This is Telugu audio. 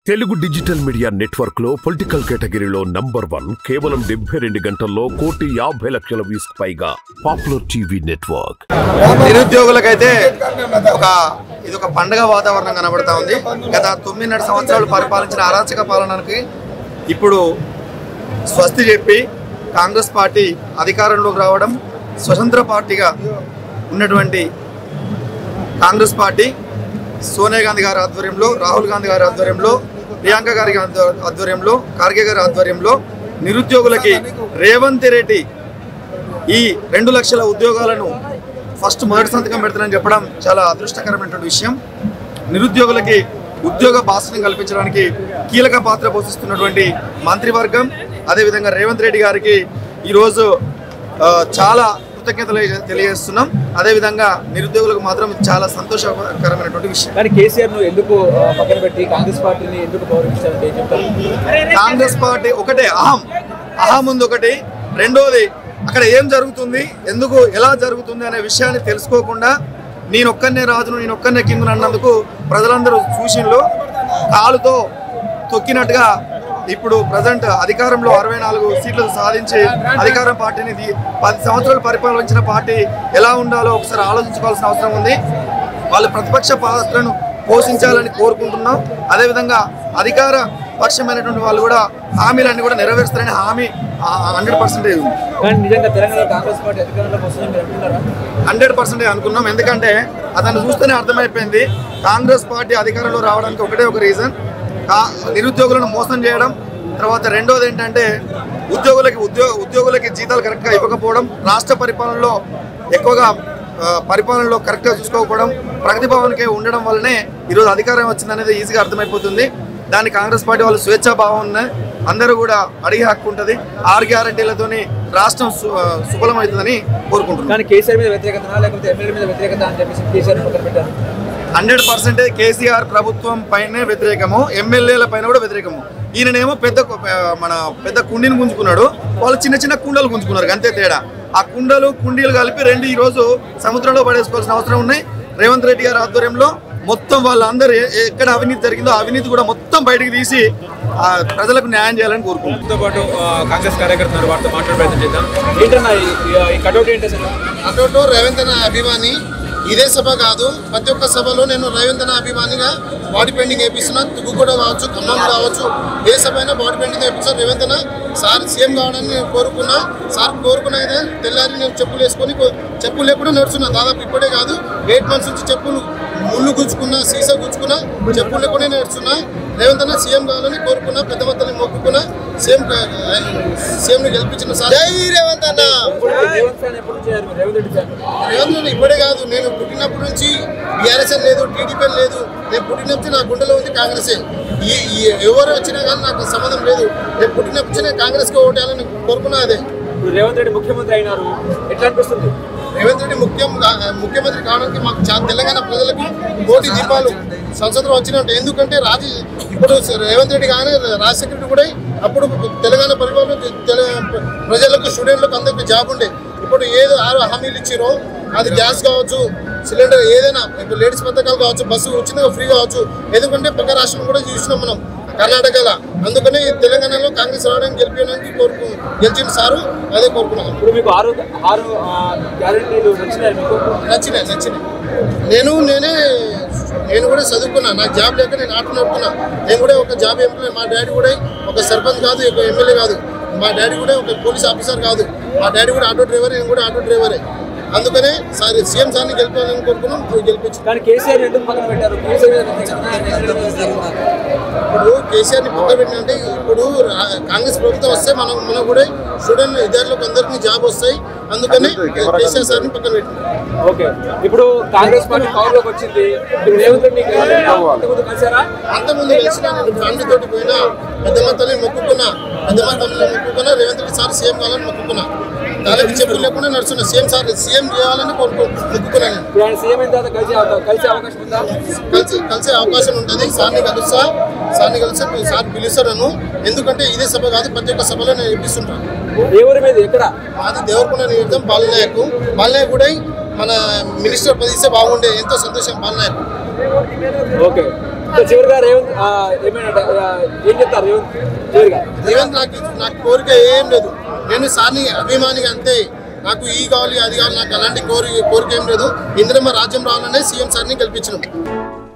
తెలుగు డిజిటల్ మీడియా నెట్వర్క్ లో పొలిటికల్ కేటగిరీలో నంబర్ వన్ కేవలం డెబ్బై రెండు గంటల్లో కోటి యాభై లక్షల వ్యూస్ పైగా పాపులర్ టీవీ నెట్వర్క్ నిరుద్యోగులకైతే ఒక ఇది ఒక పండగ వాతావరణం కనబడతా ఉంది గత తొమ్మిదిన్నర సంవత్సరాలు పరిపాలించిన అరాచక పాలనకి ఇప్పుడు స్వస్తి చెప్పి కాంగ్రెస్ పార్టీ అధికారంలోకి రావడం స్వతంత్ర పార్టీగా ఉన్నటువంటి కాంగ్రెస్ పార్టీ సోనియా గాంధీ గారి ఆధ్వర్యంలో రాహుల్ గాంధీ గారి ఆధ్వర్యంలో ప్రియాంక గారి ఆధ్వ- ఆధ్వర్యంలో ఖార్గే గారి ఆధ్వర్యంలో నిరుద్యోగులకి రేవంత్ రెడ్డి ఈ రెండు లక్షల ఉద్యోగాలను ఫస్ట్ మొదటి సంతకం పెడతానని చెప్పడం చాలా అదృష్టకరమైనటువంటి విషయం నిరుద్యోగులకి ఉద్యోగ భాషను కల్పించడానికి కీలక పాత్ర పోషిస్తున్నటువంటి మంత్రివర్గం అదేవిధంగా రేవంత్ రెడ్డి గారికి ఈరోజు ఆ, చాలా కృతజ్ఞతలు తెలియజేస్తున్నాం అదేవిధంగా నిరుద్యోగులకు మాత్రం చాలా సంతోషకరమైనటువంటి విషయం కానీ కేసీఆర్ ను ఎందుకు ఆ, పక్కన పెట్టి కాంగ్రెస్ పార్టీని ఎందుకు గౌరవించారంటే ఏం చెప్తారు కాంగ్రెస్ పార్టీ ఒకటే అహం అహం ఉంది ఒకటి రెండోది అక్కడ ఏం జరుగుతుంది ఎందుకు ఎలా జరుగుతుంది అనే విషయాన్ని తెలుసుకోకుండా నేను ఒక్కనే రాజును నేను ఒక్కనే కింగును అన్నందుకు ప్రజలందరూ సూచనలు కాలుతో తొక్కినట్టుగా ఇప్పుడు ప్రజెంట్ అధికారంలో అరవై నాలుగు సీట్లు సాధించి అధికారం పార్టీని ది- పది సంవత్సరాలు పరిపాలించిన పార్టీ ఎలా ఉండాలో ఒకసారి ఆలోచించుకోవాల్సిన అవసరం ఉంది వాళ్ళు ప్రతిపక్ష పాత్రను పోషించాలని కోరుకుంటున్నాం అదేవిధంగా అధికార పక్షమైనటువంటి వాళ్ళు కూడా హామీలన్నీ కూడా నెరవేరుస్తారని హామీ హండ్రెడ్ పర్సెంటేజ్ ఉంది కానీ నిజంగా తెలంగాణ కాంగ్రెస్ పార్టీ అధికారంలోకి వస్తుందని మీరు అంటున్నారా హండ్రెడ్ పర్సెంటేజ్ అనుకున్నాం ఎందుకంటే అతను చూస్తేనే అర్థమైపోయింది కాంగ్రెస్ పార్టీ అధికారంలో రావడానికి ఒకటే ఒక రీజన్ నిరుద్యోగులను మోసం చేయడం తర్వాత రెండోది ఏంటంటే ఉద్యోగులకి ఉద్యోగ ఉద్యోగులకి జీతాలు కరెక్ట్గా ఇవ్వకపోవడం రాష్ట్ర పరిపాలనలో ఎక్కువగా ఆ, పరిపాలనలో కరెక్ట్గా చూసుకోకపోవడం ప్రగతి భవన్కే ఉండడం వల్లనే ఈరోజు అధికారం వచ్చిందనేది ఈజీగా అర్థమైపోతుంది దాన్ని కాంగ్రెస్ పార్టీ వాళ్ళు స్వేచ్ఛాభావం ఉన్నాయి అందరూ కూడా అడిగే హక్కు ఉంటుంది ఆరు గ్యారంటీలతోని రాష్ట్రం సు- ఆ, సుఫలమవుతుందని కోరుకుంటున్నాను కానీ కేసీఆర్ మీద వ్యతిరేకత లేకపోతే ఎమ్మెల్యే మీద వ్యతిరేకత అని చెప్పేసి కేసీఆర్ పక్కన పెట్టారు హండ్రెడ్ పర్సెంటేజ్ కేసీఆర్ ప్రభుత్వం పైనే వ్యతిరేకము ఎమ్మెల్యేల పైన కూడా వ్యతిరేకము ఈయననేమో పెద్ద కు- ఆ, మన పెద్ద కుండీని గుంజుకున్నాడు వాళ్ళు చిన్న చిన్న కుండలు గుంజుకున్నారు అంతే తేడా ఆ కుండలు కుండీలు కలిపి రెండు ఈ రోజు సముద్రంలో పడేసుకోవాల్సిన అవసరం ఉన్నాయి రేవంత్ రెడ్డి గారి ఆధ్వర్యంలో మొత్తం వాళ్ళందరూ ఏ- ఎక్కడ అవినీతి జరిగిందో ఆ అవినీతి కూడా మొత్తం బయటకు తీసి ఆ, ప్రజలకు న్యాయం చేయాలని కోరుకుంటున్నాను తో పాటు ఆ, కాంగ్రెస్ కార్యకర్తలు వారితో మాట్లాడే ప్రయత్నం చేద్దాం ఏంటన్నా ఈ- ఈ- ఈ కటౌట్ ఏంటి అసలు అటోటో రేవంత్ అన్న అభిమాని ఇదే సభ కాదు ప్రతి ఒక్క సభలో నేను రేవంత్ అన్న అభిమానిగా బాడీ పెయింటింగ్ వేపిస్తున్నా తుగ్గుగూడ కావచ్చు ఖమ్మం కావచ్చు ఏ సభ అయినా బాడీ పెయింటింగ్ వేపిస్తాను రేవంత్ అన్న సార్ సీఎం కావడానికి నేను కోరుకున్నా సార్ కోరుకున్నా అయితే తెల్లారి నేను చెప్పులు వేసుకొని కో- చెప్పులు లేకుండా నడుచున్నా దాదాపు ఇప్పుడే కాదు ఎయిట్ మంత్స్ నుంచి చెప్పులు ముళ్ళు గుచ్చుకున్నా సీసా గుచ్చుకున్నా చెప్పులు లేకుండా నడుచున్నా రేవంత్ అన్న సీఎం కావాలని కోరుకున్నా పెద్ద మొత్తాన్ని మొక్కుకున్నా సీఎం సీఎం ని గెలిపించిన సార్ జై రేవంత్ అన్న ఇప్పుడు రేవంత్ ఫ్యాన్ ఎప్పుడు నుంచి అయ్యారు? రేవంత్ రెడ్డి ఫ్యాన్ రేవంత్ రెడ్డి ఇప్పుడే కాదు నేను పుట్టినప్పటి నుంచి బీఆర్ఎస్ లేదు టీడీపీ లేదు నేను పుట్టినప్పటి నుంచి నా గుండెలో ఉంది కాంగ్రెసే ఈ ఈ ఎవరు వచ్చినా కానీ నాకు సంబంధం లేదు నేను పుట్టినప్పటి నుంచి నేను కాంగ్రెస్కి ఓటేయాలని కోరుకున్నా అదే ఇప్పుడు రేవంత్ రెడ్డి ముఖ్యమంత్రి అయినారు ఎట్లా అనిపిస్తుంది రేవంత్ రెడ్డి ముఖ్యం ముఖ్యమంత్రి కావడానికి మాకు చా- తెలంగాణ ప్రజలకు కోటి దీపాలు సంసదలో వచ్చినట్టు ఎందుకంటే రాజు ఇప్పుడు రేవంత్ రెడ్డి కానీ రాజశేఖర రెడ్డి కూడా అప్పుడు తెలంగాణ పరిపాలన తెల- ప్రజలకు స్టూడెంట్లకు అందరికి జాబ్ ఉండే ఇప్పుడు ఏదో ఆరు హామీలు ఇచ్చిరో అది గ్యాస్ కావచ్చు సిలిండర్ ఏదైనా ఇప్పుడు లేడీస్ పథకాలు కావచ్చు బస్సు ఉచితంగా ఫ్రీ కావచ్చు ఎందుకంటే పక్క రాష్ట్రం కూడా చూసినాం మనం కర్ణాటకలో అందుకనే ఈ తెలంగాణలో కాంగ్రెస్ రావడానికి గెలిపించడానికి కోరుకు గెలిచిన సారు అదే కోరుకున్నాం ఇప్పుడు మీకు ఆరు ఆరు గ్యారెంటీలు వచ్చినాయి మీకు నచ్చినాయి నచ్చినాయి నేను నేనే నేను కూడా చదువుకున్నా నాకు జాబ్ లేక నేను ఆటలు నడుపుతున్నా నేను కూడా ఒక జాబ్ ఎంప్లాయ్ మా డాడీ కూడా ఒక సర్పంచ్ కాదు ఒక ఎమ్మెల్యే కాదు మా డాడీ కూడా ఒక పోలీస్ ఆఫీసర్ కాదు మా డాడీ కూడా ఆటో డ్రైవర్ నేను కూడా ఆటో డ్రైవరే అందుకనే సార్ సీఎం సార్ని గెలిపాలని కోరుకున్నాం గెలిపించు కానీ కేసీఆర్ ఎందుకు పక్కన పెట్టారు కేసీఆర్ మీద వ్యతిరేకత, ఎమ్మెల్యే మీద వ్యతిరేకత. ఇప్పుడు కేసీఆర్ని పక్క పెట్టినంటే ఇప్పుడు రా- కాంగ్రెస్ ప్రభుత్వం వస్తే మనం మనం కూడా స్టూడెంట్ విద్యార్థులకు అందరికీ జాబ్ వస్తాయి అందుకని కేసీఆర్ సార్ని పక్కన పెట్టినాం ఓకే ఇప్పుడు కాంగ్రెస్ పార్టీ పవర్ లోకి వచ్చింది ఇప్పుడు రేవంత్ రెడ్డి ఇంతకుముందు కలిసారా అంతకుముందు కలిసిన నేను ఫ్యామిలీ తోటి పోయినా పెద్దమ్మ తల్లిని మొక్కుకున్నా పెద్దమ్మ తల్లిని మొక్కుకున్నా రేవంత్ రెడ్డి సార్ సీఎం కావాలని మొక్కుకున్నా దానికి చెప్పులు లేకుండా నడుస్తున్నా సీఎం సార్ సీఎం చేయాలని కోరుకో మొక్కుకున్నా నేను ఇప్పుడు ఆయన సీఎం అయిన తర్వాత కలిసే అవకా- కలిసే అవకాశం ఉందా కలిసి కలిసే అవకాశం ఉంటుంది సార్ని కలుస్తా సార్ని కలిసి సార్ పిలుస్తారు నన్ను ఎందుకంటే ఇదే సభ కాదు ప్రతి ఒక్క సభలో నేను ఇప్పిస్తుంటాను ఏ ఊరి మీద ఎక్కడ మాది దేవరకొండ నియోజకం బాలనాయకు బాలనాయకు కూడా మన మినిస్టర్ పదిస్తే బాగుండే ఎంతో సంతోషం బాలనాయకు ఓకే సో చివరిగా రేవంత్ ఆ, ఏమైనా ఆ, ఏం చెప్తారు రేవంత్ చివరిగా రేవంత్ నాకు నాకు కోరిక ఏం లేదు నేను సార్ని అభిమానిగా అంతే నాకు ఈ కావాలి అది కావాలి నాకు అలాంటి కోరి కోరిక ఏం లేదు ఇందిరమ్మ రాజ్యం రావాలనే సీఎం సార్ని గెలిపించినాం